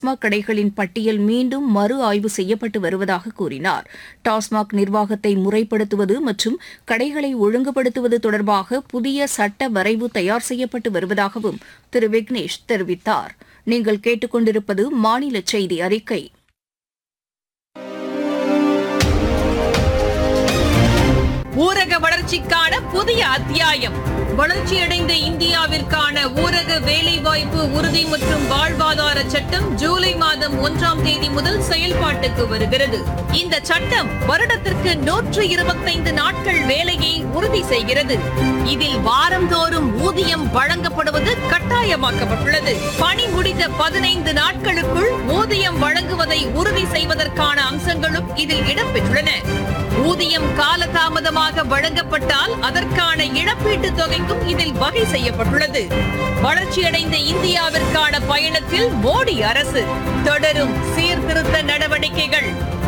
டாஸ்மாக் கடைகளின் பட்டியல் மீண்டும் மறு ஆய்வு செய்யப்பட்டு வருவதாக கூறினார் டாஸ்மாக் நிர்வாகத்தை முறைப்படுத்துவது மற்றும் கடைகளை ஒழுங்குபடுத்துவது தொடர்பாக புதிய சட்ட வரைவு தயார் செய்யப்பட்டு வருவதாகவும் திரு விக்னேஷ் தெரிவித்தார் நீங்கள் கேட்டுக்கொண்டிருப்பது மாநில செய்தி அறிக்கை ஊரக வளர்ச்சிக்கான புதிய அத்தியாயம் வளர்ச்சியடைந்த இந்தியாவிற்கான ஊரக வேலைவாய்ப்பு உறுதி மற்றும் வாழ்வாதார சட்டம் ஜூலை மாதம் ஒன்றாம் தேதி முதல் செயல்பாட்டுக்கு வருகிறது இந்த சட்டம் வருடத்திற்கு நூற்று இருபத்தைந்து நாட்கள் வேலையை உறுதி செய்கிறது இதில் வாரந்தோறும் ஊதியம் வழங்கப்படுவது கட்டாயமாக்கப்பட்டுள்ளது பணி முடிந்த பதினைந்து நாட்களுக்குள் ஊதியம் வழங்குவதை உறுதி செய்வதற்கான அம்சங்களும் இதில் இடம்பெற்றுள்ளன ஊதியம் காலதாமதமாக வழங்கப்பட்டால் அதற்கான இழப்பீட்டுத் தொகைக்கும் இதில் வகை செய்யப்பட்டுள்ளது வளர்ச்சியடைந்த இந்தியாவிற்கான பயணத்தில் மோடி அரசு தொடரும் சீர்திருத்த நடவடிக்கைகள்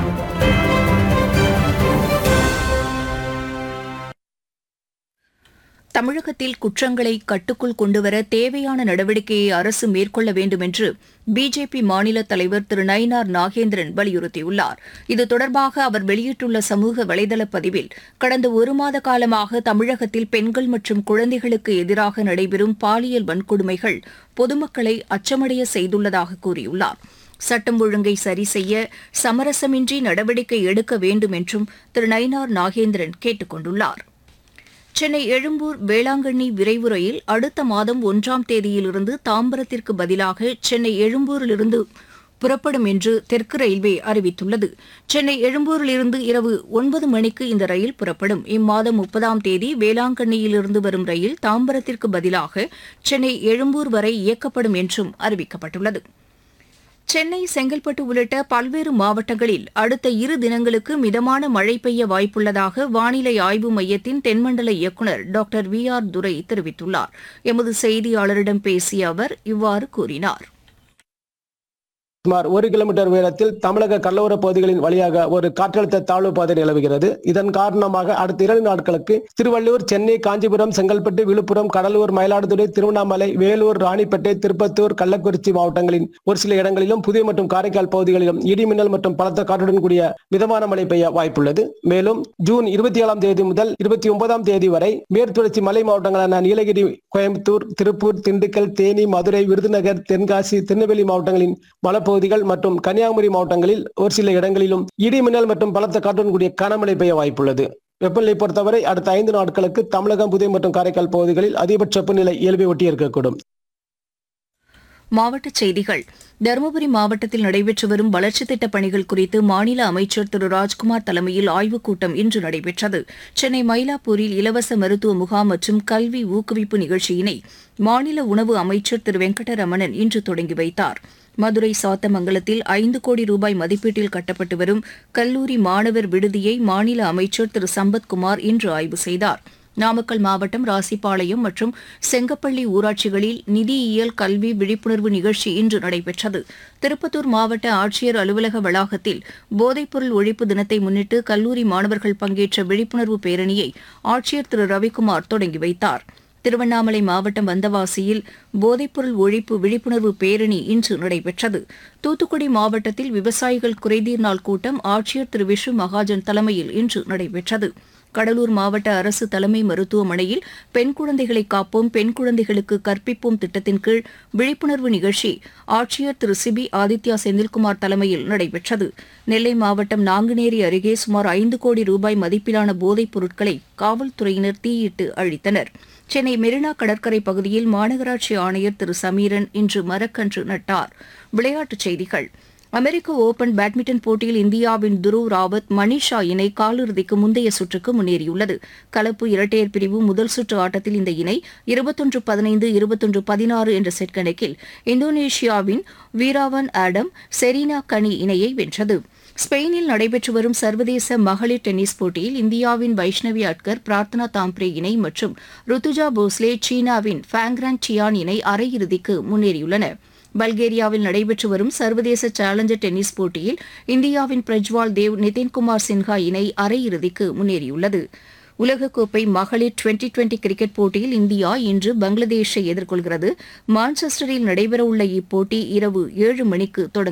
தமிழகத்தில் குற்றங்களை கட்டுக்குள் கொண்டுவர தேவையான நடவடிக்கையை அரசு மேற்கொள்ள வேண்டும் என்று பிஜேபி மாநில தலைவர் திரு நயினார் நாகேந்திரன் வலியுறுத்தியுள்ளார் இது தொடர்பாக அவர் வெளியிட்டுள்ள சமூக வலைதள பதிவில் கடந்த ஒரு மாத காலமாக தமிழகத்தில் பெண்கள் மற்றும் குழந்தைகளுக்கு எதிராக நடைபெறும் பாலியல் வன்கொடுமைகள் பொதுமக்களை அச்சமடைய செய்துள்ளதாக கூறியுள்ளார் சட்டம் ஒழுங்கை சரி செய்ய சமரசமின்றி நடவடிக்கை எடுக்க வேண்டும் என்றும் திரு நயினார் நாகேந்திரன் கேட்டுக் கொண்டுள்ளார் சென்னை எழும்பூர் வேளாங்கண்ணி விரைவு ரயில் அடுத்த மாதம் ஒன்றாம் தேதியிலிருந்து தாம்பரத்திற்கு பதிலாக சென்னை எழும்பூரிலிருந்து புறப்படும் என்று தெற்கு ரயில்வே அறிவித்துள்ளது சென்னை எழும்பூரிலிருந்து இரவு ஒன்பது மணிக்கு இந்த ரயில் புறப்படும் இம்மாதம் முப்பதாம் தேதி வேளாங்கண்ணியிலிருந்து வரும் ரயில் தாம்பரத்திற்கு பதிலாக சென்னை எழும்பூர் வரை இயக்கப்படும் என்றும் அறிவிக்கப்பட்டுள்ளது சென்னை செங்கல்பட்டு உள்ளிட்ட பல்வேறு மாவட்டங்களில் அடுத்த இரு தினங்களுக்கு மிதமான மழை பெய்ய வாய்ப்புள்ளதாக வானிலை ஆய்வு மையத்தின் தென்மண்டல இயக்குநர் டாக்டர் வி ஆர் துரை தெரிவித்துள்ளார் எமது செய்தியாளரிடம் பேசிய அவர் இவ்வாறு கூறினார் சுமார் ஒரு கிலோமீட்டர் உயரத்தில் தமிழக கடலோர பகுதிகளின் வழியாக ஒரு காற்றழுத்த தாழ்வு பாதை நிலவுகிறது இதன் காரணமாக அடுத்த இரண்டு நாட்களுக்கு திருவள்ளூர் சென்னை காஞ்சிபுரம் செங்கல்பட்டு விழுப்புரம் கடலூர் மயிலாடுதுறை திருவண்ணாமலை வேலூர் ராணிப்பேட்டை திருப்பத்தூர் கள்ளக்குறிச்சி மாவட்டங்களின் ஒரு சில இடங்களிலும் புதிய மற்றும் காரைக்கால் பகுதிகளிலும் இடி மின்னல் மற்றும் பலத்த காற்றுடன் கூடிய மிதமான மழை பெய்ய வாய்ப்புள்ளது மேலும் ஜூன் இருபத்தி ஏழாம் தேதி முதல் இருபத்தி ஒன்பதாம் தேதி வரை மேற்குத்தொடர்ச்சி மலை மாவட்டங்களான நீலகிரி கோயம்புத்தூர் திருப்பூர் திண்டுக்கல் தேனி மதுரை விருதுநகர் தென்காசி திருநெல்வேலி மாவட்டங்களின் மலைப்பகுதிகள் மற்றும் கன்னியாகுமரி மாவட்டங்களில் ஒரு சில இடங்களிலும் இடி மின்னல் மற்றும் பலத்த காற்றுடன் கூடிய கனமழை பெய்ய வாய்ப்புள்ளது வெப்பநிலை பொறுத்தவரை அடுத்த ஐந்து நாட்களுக்கு தமிழகம் புதுவை மற்றும் காரைக்கால் பகுதிகளில் அதிகபட்ச வெப்பநிலை இயல்பை ஒட்டி இருக்கக்கூடும் மாவட்டச் செய்திகள் தருமபுரி மாவட்டத்தில் நடைபெற்று வரும் வளர்ச்சித் திட்டப் பணிகள் குறித்து மாநில அமைச்சர் திரு ராஜ்குமார் தலைமையில் ஆய்வுக் கூட்டம் இன்று நடைபெற்றது சென்னை மயிலாப்பூரில் இலவச மருத்துவ முகாம் மற்றும் கல்வி ஊக்குவிப்பு நிகழ்ச்சியினை மாநில உணவு அமைச்சர் திரு வெங்கடரமணன் இன்று தொடங்கி வைத்தார் மதுரை சாத்தமங்கலத்தில் ஐந்து கோடி ரூபாய் மதிப்பீட்டில் கட்டப்பட்டு வரும் கல்லூரி மாணவர் விடுதியை மாநில அமைச்சர் திரு சம்பத்குமார் இன்று ஆய்வு செய்தார் நாமக்கல் மாவட்டம் ராசிபாளையம் மற்றும் செங்கப்பள்ளி ஊராட்சிகளில் நிதியியல் கல்வி விழிப்புணர்வு நிகழ்ச்சி இன்று நடைபெற்றது திருப்பத்தூர் மாவட்ட ஆட்சியர் அலுவலக வளாகத்தில் போதைப்பொருள் ஒழிப்பு தினத்தை முன்னிட்டு கல்லூரி மாணவர்கள் பங்கேற்ற விழிப்புணர்வு பேரணியை ஆட்சியர் திரு ரவிக்குமார் தொடங்கி வைத்தார் திருவண்ணாமலை மாவட்டம் வந்தவாசியில் போதைப்பொருள் ஒழிப்பு விழிப்புணர்வு பேரணி இன்று நடைபெற்றது தூத்துக்குடி மாவட்டத்தில் விவசாயிகள் குறைதீர் நாள் கூட்டம் ஆட்சியர் திரு விஷ்ணு மகாஜன் தலைமையில் இன்று நடைபெற்றது கடலூர் மாவட்ட அரசு தலைமை மருத்துவமனையில் பெண் குழந்தைகளை காப்போம் பெண் குழந்தைகளுக்கு கற்பிப்போம் திட்டத்தின் கீழ் விழிப்புணர்வு நிகழ்ச்சி ஆட்சியர் திரு சிபி ஆதித்யா செந்தில்குமார் தலைமையில் நடைபெற்றது நெல்லை மாவட்டம் நாங்குநேரி அருகே சுமார் ஐந்து கோடி ரூபாய் மதிப்பிலான போதைப் பொருட்களை காவல்துறையினர் தீயிட்டு அழித்தனர் சென்னை மெரினா கடற்கரை பகுதியில் மாநகராட்சி ஆணையர் திரு சமீரன் இன்று மரக்கன்று நட்டார் விளையாட்டுச் செய்திகள் அமெரிக்க ஓபன் பேட்மிண்டன் போட்டியில் இந்தியாவின் துருவ் ராவத் மணிஷா இணை காலிறுதிக்கு முந்தைய சுற்றுக்கு முன்னேறியுள்ளது கலப்பு இரட்டையர் பிரிவு முதல் சுற்று ஆட்டத்தில் இந்த இணை இருபத்தொன்று பதினைந்து இருபத்தொன்று பதினாறு என்ற செட் கணக்கில் இந்தோனேஷியாவின் வீராவன் ஆடம் செரீனா கனி இணையை வென்றது ஸ்பெயினில் நடைபெற்று வரும் சர்வதேச மகளிர் டென்னிஸ் போட்டியில் இந்தியாவின் வைஷ்ணவி அட்கர் பிரார்த்தனா தாம்ப்ரே இணை மற்றும் ருத்துஜா போஸ்லே சீனாவின் ஃபேங்ரான் சியான் இணை அரையிறுதிக்கு முன்னேறியுள்ளன பல்கேரியாவில் நடைபெற்று வரும் சர்வதேச சேலஞ்சர் டென்னிஸ் போட்டியில் இந்தியாவின் பிரஜ்வால் தேவ் நிதின்குமார் சின்ஹா இணை அரையிறுதிக்கு முன்னேறியுள்ளது உலகக்கோப்பை மகளிர் டுவெண்டி டுவெண்டி கிரிக்கெட் போட்டியில் இந்தியா இன்று பங்களாதேஷை எதிர்கொள்கிறது மான்செஸ்டரில் நடைபெறவுள்ள இப்போட்டி இரவு ஏழு மணிக்கு தொடங்குகிறது